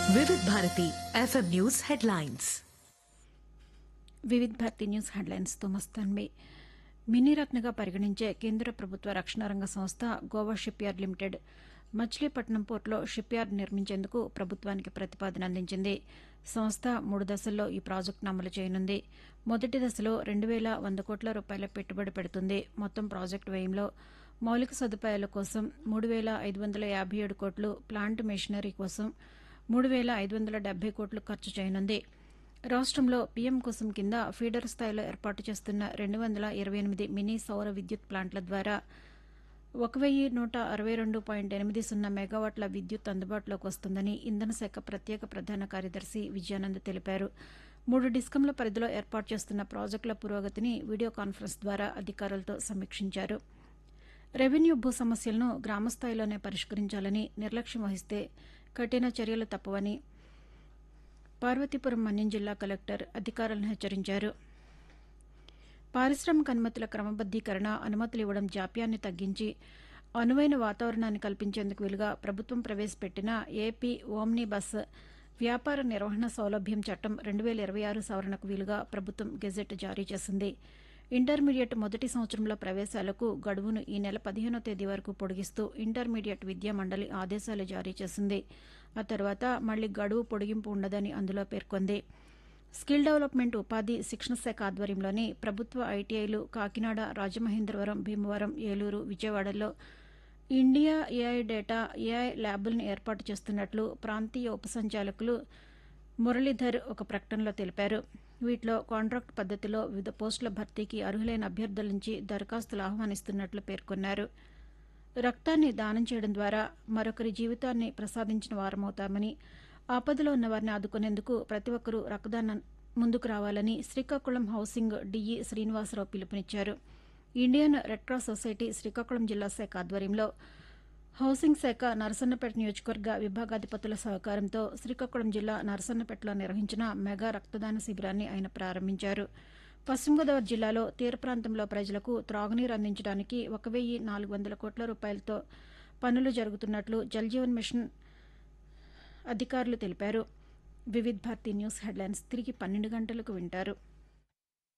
Vividh Bharati FM news headlines Vividh Bharati news హెడ్లైన్స్తో మస్తాన్వి మినీరత్నగా పరిగణించే కేంద్ర ప్రభుత్వ రక్షణ రంగ సంస్థ Goa shipyard limited Machilipatnam పోర్టులో షిప్ యార్డ్ నిర్మించేందుకు ప్రభుత్వానికి ప్రతిపాదన అందించింది సంస్థ మూడు దశల్లో ఈ ప్రాజెక్టును అమలు చేయనుంది మొదటి దశలో రెండు వేల వంద కోట్ల రూపాయల పెట్టుబడి పెడుతుంది మొత్తం ప్రాజెక్టు వ్యయంలో మౌలిక సదుపాయాల కోసం మూడు వేల ఐదు వందల యాభై ఏడు కోట్లు ప్లాంట్ మెషినరీ కోసం మూడు వేల ఐదు వందల డెబ్బై కోట్లు ఖర్చు చేయనుంది రాష్ట్రంలో పీఎం కోసం కింద ఫీడర్ స్థాయిలో ఏర్పాటు చేస్తున్న రెండు వందల ఇరవై ఎనిమిది మినీ సౌర విద్యుత్ ప్లాంట్ల ద్వారా ఒక వెయ్యి నూట అరవై రెండు పాయింట్ ఎనిమిది సున్నా మెగావాట్ల విద్యుత్ అందుబాటులోకి వస్తుందని ఇంధన శాఖ ప్రత్యేక ప్రధాన కార్యదర్శి విజయానంద్ తెలిపారు మూడు డిస్కంల పరిధిలో ఏర్పాటు చేస్తున్న ప్రాజెక్టుల పురోగతిని వీడియో కాన్ఫరెన్స్ ద్వారా అధికారులతో సమీక్షించారు రెవెన్యూ భూ సమస్యలను గ్రామస్థాయిలోనే పరిష్కరించాలని నిర్లక్ష్యం వహిస్తే కఠిన చర్యలు తప్పవని పార్వతీపురం మన్యం జిల్లా కలెక్టర్ అధికారులను హెచ్చరించారు పారిశ్రామిక అనుమతుల క్రమబద్దీకరణ అనుమతులు ఇవ్వడం జాప్యాన్ని తగ్గించి అనువైన వాతావరణాన్ని కల్పించేందుకు వీలుగా ప్రభుత్వం ప్రవేశపెట్టిన ఏపీ ఓమ్ని బస్ వ్యాపార నిర్వహణ సౌలభ్యం చట్టం రెండు వేల ఇరవై ఆరు సవరణకు వీలుగా ప్రభుత్వం గెజెట్ జారీ చేసింది ఇంటర్మీడియట్ మొదటి సంవత్సరంలో ప్రవేశాలకు గడువును ఈ నెల పదిహేనో తేదీ వరకు పొడిగిస్తూ ఇంటర్మీడియట్ విద్యా మండలి ఆదేశాలు జారీ చేసింది ఆ తర్వాత మళ్లీ గడువు పొడిగింపు ఉండదని అందులో పేర్కొంది స్కిల్ డెవలప్మెంట్ ఉపాధి శిక్షణ శాఖ ఆధ్వర్యంలోని ప్రభుత్వ ఐటీఐలు కాకినాడ రాజమహేంద్రవరం భీమవరం ఏలూరు విజయవాడలో ఇండియా ఏఐ డేటా ఏఐ ల్యాబులను ఏర్పాటు చేస్తున్నట్లు ప్రాంతీయ ఉప సంచాలకులు మురళీధర్ ఒక ప్రకటనలో తెలిపారు వీటిలో కాంట్రాక్ట్ పద్దతిలో వివిధ పోస్టుల భర్తీకి అర్హులైన అభ్యర్థుల నుంచి దరఖాస్తులు ఆహ్వానిస్తున్నట్లు పేర్కొన్నారు రక్తాన్ని దానం చేయడం ద్వారా మరొకరి జీవితాన్ని ప్రసాదించిన వారమవుతామని ఆపదలో ఉన్న వారిని ఆదుకునేందుకు ప్రతి ఒక్కరూ రక్తదానం ముందుకు రావాలని శ్రీకాకుళం హౌసింగ్ డిఈ శ్రీనివాసరావు పిలుపునిచ్చారు Indian red cross society Srikakulam జిల్లా శాఖ ఆధ్వర్యంలో హౌసింగ్ శాఖ నరసన్నపేట నియోజకవర్గ విభాగాధిపతుల సహకారంతో శ్రీకాకుళం జిల్లా నరసన్నపేటలో నిర్వహించిన మెగా రక్తదాన శిబిరాన్ని ఆయన ప్రారంభించారు పశ్చిమ గోదావరి జిల్లాలో తీర ప్రాంతంలో ప్రజలకు త్రాగునీరు అందించడానికి ఒక వెయ్యి నాలుగు వందల కోట్ల రూపాయలతో పనులు జరుగుతున్నట్లు జల్జీవన్ మిషన్ అధికారులు తెలిపారు వివిధ్ భారతి న్యూస్ హెడ్లైన్స్ తిరిగి పన్నెండు గంటలకు వింటారు